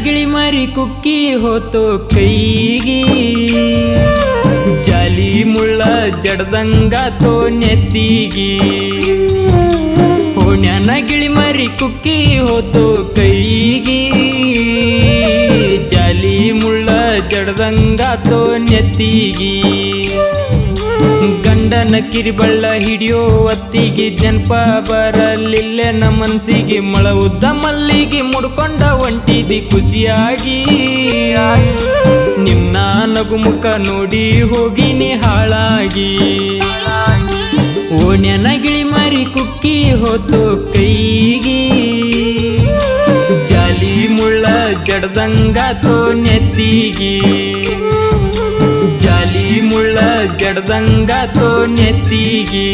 ಗಿಳಿ ಮರಿ ಕುಕ್ಕಿ ಹೋತು ಕೈಗಿ ಜಾಲಿ ಮುಳ್ಳ ಜಡ್ದಂಗಾತೋ ನೆತ್ತಿಗಿ ಹೋಣ್ಯಾನ ಗಿಳಿ ಮರಿ ಕುಕ್ಕಿ ಹೋತು ಕೈಗಿ ಜಾಲಿ ಮುಳ್ಳ ಜಡ್ದಂಗಾತೋ ನೆತ್ತಿಗಿ ಗಂಡನ ಕಿರಿಬಳ್ಳ ಹಿಡಿಯೋ ಹೊತ್ತಿಗೆ ಜನ್ಪ ಬರಲಿಲ್ಲ ನಮ್ಮ ಮನ್ಸಿಗೆ ಮಳ ಉದ್ದ ಮಲ್ಲಿಗೆ ಮುಡ್ಕೊಂಡ ಒಂಟಿದಿ ಖುಷಿಯಾಗಿ ನಿನ್ನ ನಗುಮುಖ ನೋಡಿ ಹೋಗಿನಿ ಹಾಳಾಗಿ ಓಣ್ಯನ ಗಿಳಿ ಮರಿ ಕುಕ್ಕಿ ಹೋತು ಕೈಗಿ ಜಾಲಿ ಮುಳ್ಳ ಜಡ್ದಂಗಾತೋ ನೆತ್ತಿಗಿ ಜಾಲಿ ಮುಳ್ಳ ಜಡ್ದಂಗಾತೋ ನೆತ್ತಿಗಿ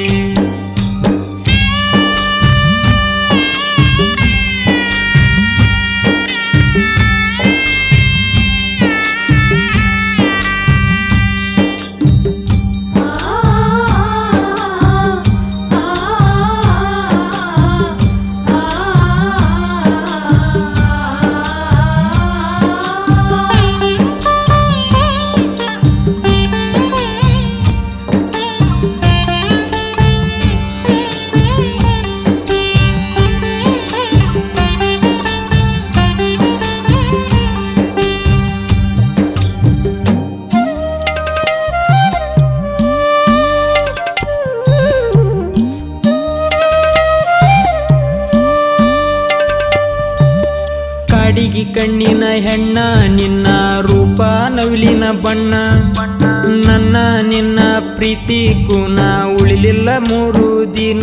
ಕಾಡಿಗೆ ಕಣ್ಣಿನ ಹೆಣ್ಣ ನಿನ್ನ ರೂಪ ನವಿಲಿನ ಬಣ್ಣ ನನ್ನ ನಿನ್ನ ಪ್ರೀತಿ ಕೂನ ಉಳಿಲಿಲ್ಲ ಮೂರು ದಿನ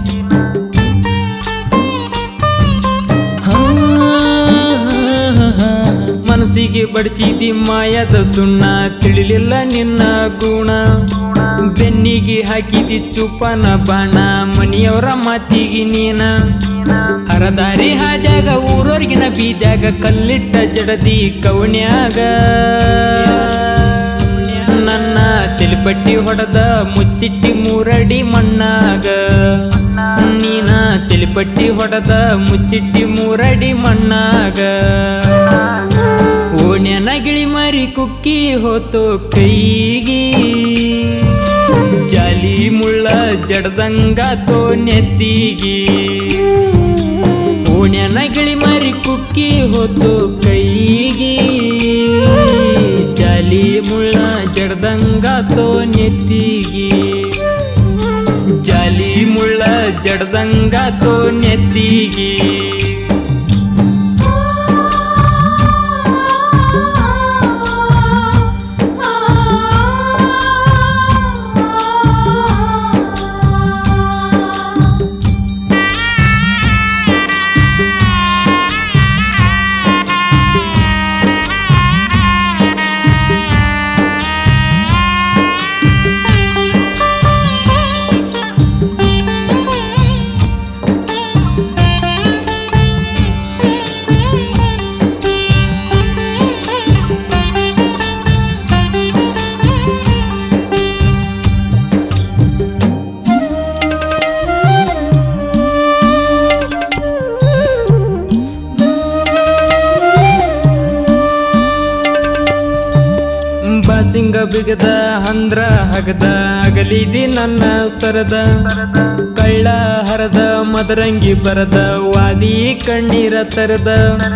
ಮನಸ್ಸಿಗೆ ಬಡಿಸಿದಿ ಮಾಯದ ಸುಣ್ಣ ತಿಳಿಲಿಲ್ಲ ನಿನ್ನ ಗುಣ ಬೆನ್ನಿಗೆ ಹಾಕಿದಿ ಚುಪ್ಪನ ಬಾಣ ಮನಿಯವರ ಮಾತಿಗೆ ನೀನ ಹರದಾರಿ ಹಾದ್ಯಾಗ ಊರೊರ್ಗಿನ ಬೀದ್ಯಾಗ ಕಲ್ಲಿಟ್ಟ ಜಡದಿ ಕವಣ್ಯಾಗ ನನ್ನ ತಿಳಿಪಟ್ಟಿ ಹೊಡೆದ ಮುಚ್ಚಿಟ್ಟಿ ಮೂರಡಿ ಮಣ್ಣಾಗ ನೀನ ತಿಳಿಪಟ್ಟಿ ಹೊಡೆದ ಮುಚ್ಚಿಟ್ಟಿ ಮೂರಡಿ ಮಣ್ಣಾಗ ಓಣ್ಯನ ಗಿಳಿ ಮರಿ ಕುಕ್ಕಿ ಹೋತು ಕೈಗಿ ಜಾಲಿ ಮುಳ್ಳ ಜಡ್ದಂಗಾತೋ ನೆತ್ತಿಗಿ ಓಣ್ಯನ ಗಿಳಿ ಮರಿ ಕುಕ್ಕಿ ಹೋತು ಕೈಗಿ ಜಾಲಿ ಮುಳ್ಳ ಜಡ್ದಂಗಾತೋ ನೆತ್ತಿಗಿ ಜಾಲಿ ಮುಳ್ಳ ಜಡ್ದಂಗಾತೋ ನೆತ್ತಿಗಿ ಬಾಸಿಂಗ ಬಿಗದ ಹಂದ್ರ ಹಗದ ಅಗಲಿದಿ ನನ್ನ ಸರದ ಕಳ್ಳ ಹರದ ಮದರಂಗಿ ಬರದ ವಾದಿ ಕಣ್ಣೀರ ತರದ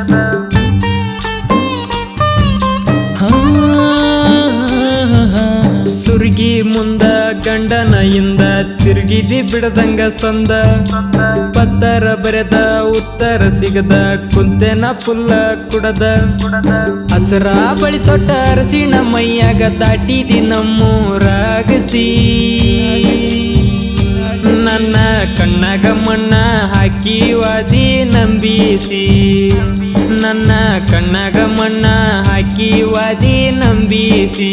ಸುರ್ಗಿ ಮುಂದ ಗಂಡನ ಇಂದ ತಿರುಗಿದಿ ಬಿಡದಂಗ ಸಂದ ಪತ್ತರ ಬರೆದ ಉತ್ತರ ಸಿಗದ ಕುಂತೆನ ಪುಲ್ಲ ಕುಡದ ಹಸರ ಬಳಿ ತೊಟ್ಟ ಅರಸಿಣ ಮೈಯಾಗ ದಾಟಿದಿ ನಮ್ಮೂರಾಗಸಿ ನನ್ನ ಕಣ್ಣಾಗ ಮಣ್ಣ ಹಾಕಿ ವಾದಿ ನಂಬಿಸಿ ನನ್ನ ಕಣ್ಣಾಗ ಮಣ್ಣ ಹಾಕಿ ವಾದಿ ನಂಬಿಸಿ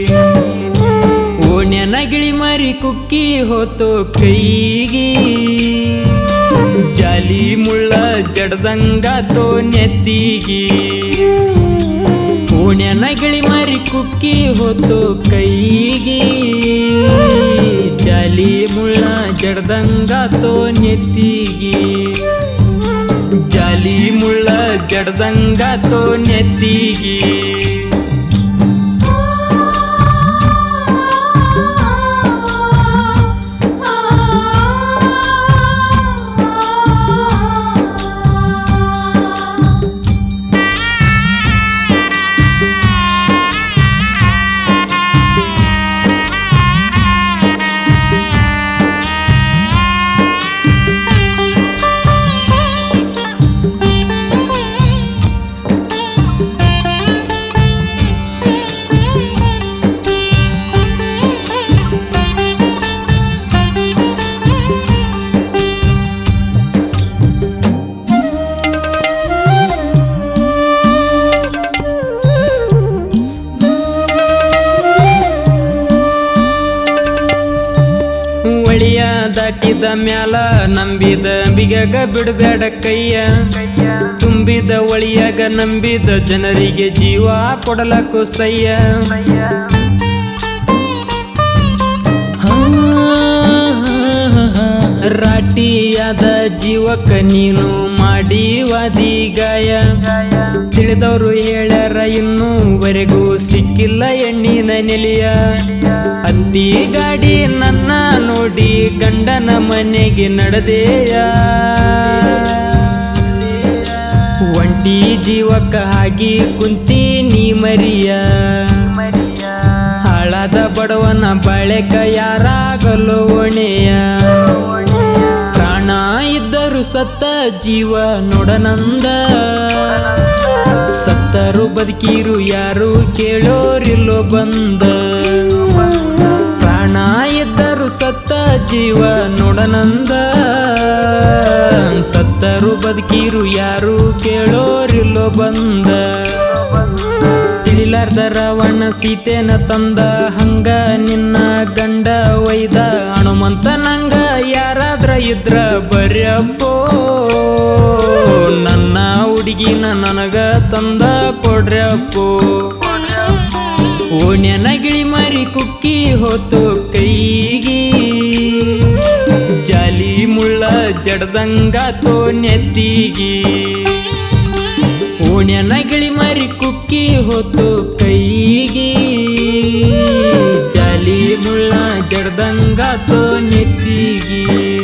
ಓಣ್ಯನ ಗಿಳಿ ಮರಿ ಕುಕ್ಕಿ ಹೋತು ಕೈಗಿ ಜಾಲಿ ಮುಳ್ಳ ಜಡ್ದಂಗಾತೋ ನೆತ್ತಿಗಿ ಓಣ್ಯನ ಗಿಳಿ ಮರಿ ಕುಕ್ಕಿ ಹೋತು ಕೈಗಿ ಜಾಲಿ ಮುಳ್ಳ ಜಡ್ದಂಗಾತೋ ನೆತ್ತಿಗಿ ಜಾಲಿ ಜಾಲಿ ಮುಳ್ಳ ಜಡ್ದಂಗಾತೋ ನೆತ್ತಿಗಿ ಒಳಿಯ ದಾಟಿದ ಮ್ಯಾಲ ನಂಬಿದ ಬಿಗಗ ಬಿಡಬೇಡ ಕೈಯ ತುಂಬಿದ ಒಳಿಯಾಗ ನಂಬಿದ ಜನರಿಗೆ ಜೀವ ಕೊಡಲಕ್ಕು ಸಯ್ಯ ರಾಟಿಯಾದ ಜೀವಕ್ಕ ನೀನು ಮಾಡಿ ವಾದಿ ಗಾಯ ತಿಳಿದವರು ಹೇಳ್ಯಾರ ಇನ್ನೂವರೆಗೂ ಸಿಕ್ಕಿಲ್ಲ ಎಣ್ಣಿನ ನೆಲೆಯ ಹತ್ತಿ ಗಾಡಿ ನನ್ನ ನೋಡಿ ಗಂಡನ ಮನೆಗೆ ನಡೆದೆಯ ಒಂಟಿ ಜೀವಕ್ಕ ಹಾಗೆ ಕುಂತಿ ನೀ ಮರಿಯ ಹಾಳಾದ ಬಡವನ ಬಾಳೆಕ ಯಾರಾಗಲು ಒಣೆಯ ಪ್ರಾಣ ಇದ್ದರು ಸತ್ತ ಜೀವ ನೋಡನಂದ ಸತ್ತರು ಬದುಕಿರು ಯಾರು ಕೇಳೋರಿಲ್ಲೋ ಬಂದ ಪ್ರಾಣ ಇದ್ದರು ಸತ್ತ ಜೀವ ನೋಡನಂದ ಸತ್ತರು ಬದುಕಿರು ಯಾರು ಕೇಳೋರಿಲ್ಲೋ ಬಂದ ತಿಳಿಲಾರ್ದ ರಾವಣ ಸೀತೆನ ತಂದ ಹಂಗ ನಿನ್ನ ಗಂಡ ಒಯ್ದ ಹನುಮಂತ ನಂಗ ಯಾರಾದ್ರ ಇದ್ರ ಬರ್ಯಪ್ಪೋ ನನ್ನ ಹುಡುಗಿನ ನನಗ ತಂದ ಕೊಡ್ರಪ್ಪೋ ಓಣ್ಯನ ಗಿಳಿ ಮರಿ ಕುಕ್ಕಿ ಹೋತು ಕೈಗಿ ಜಾಲಿ ಮುಳ್ಳ ಜಡ್ದಂಗಾತೋ ನೆತ್ತಿಗಿ ಓಣ್ಯನ ಗಿಳಿ ಮರಿ ಕುಕ್ಕಿ ಹೋತು ಕೈಗಿ ಜಾಲಿ ಮುಳ್ಳ ಜಡ್ದಂಗಾತೋ ನೆತ್ತಿಗಿ